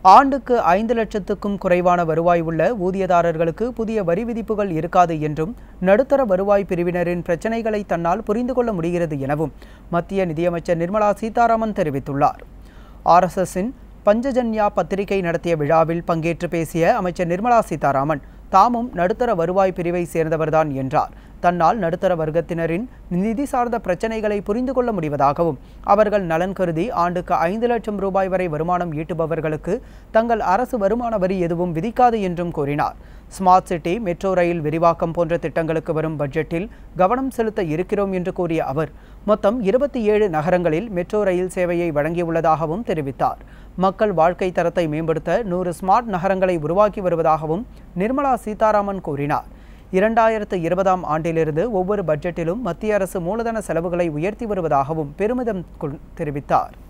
ஆண்டுக்கு ஐந்து லட்சத்துக்கும் குறைவான வருவாய் உள்ள ஊதியதாரர்களுக்கு புதிய வரி விதிப்புகள் இருக்காது என்றும் நடுத்தர வருவாய் பிரிவினரின் பிரச்சினைகளை தன்னால் புரிந்து கொள்ள முடிகிறது எனவும் மத்திய நிதியமைச்சர் நிர்மலா சீதாராமன் தெரிவித்துள்ளார் ஆர்எஸ்எஸ்ஸின் பஞ்சஜன்யா பத்திரிகை நடத்திய விழாவில் பங்கேற்று பேசிய அமைச்சர் நிர்மலா சீதாராமன் தாமும் நடுத்தர வருவாய் பிரிவை சேர்ந்தவர்தான் என்றார் தன்னால் நடுத்தர வர்க்கத்தினரின் நிதி சார்ந்த பிரச்சனைகளை புரிந்து கொள்ள முடிவதாகவும் அவர்கள் நலன் கருதி ஆண்டுக்கு ஐந்து லட்சம் ரூபாய் வரை வருமானம் ஈட்டுபவர்களுக்கு தங்கள் அரசு வருமான வரி எதுவும் விதிக்காது என்றும் கூறினார் ஸ்மார்ட் சிட்டி மெட்ரோ ரயில் விரிவாக்கம் போன்ற திட்டங்களுக்கு வரும் பட்ஜெட்டில் கவனம் செலுத்த இருக்கிறோம் என்று கூறிய அவர் மொத்தம் இருபத்தி ஏழு நகரங்களில் மெட்ரோ ரயில் சேவையை வழங்கியுள்ளதாகவும் தெரிவித்தார் மக்கள் வாழ்க்கை தரத்தை மேம்படுத்த நூறு ஸ்மார்ட் நகரங்களை உருவாக்கி வருவதாகவும் நிர்மலா சீதாராமன் கூறினார் இரண்டாயிரத்து இருபதாம் ஆண்டிலிருந்து ஒவ்வொரு பட்ஜெட்டிலும் மத்திய அரசு மூலதன செலவுகளை உயர்த்தி வருவதாகவும் பெருமிதம் கொள்- தெரிவித்தார்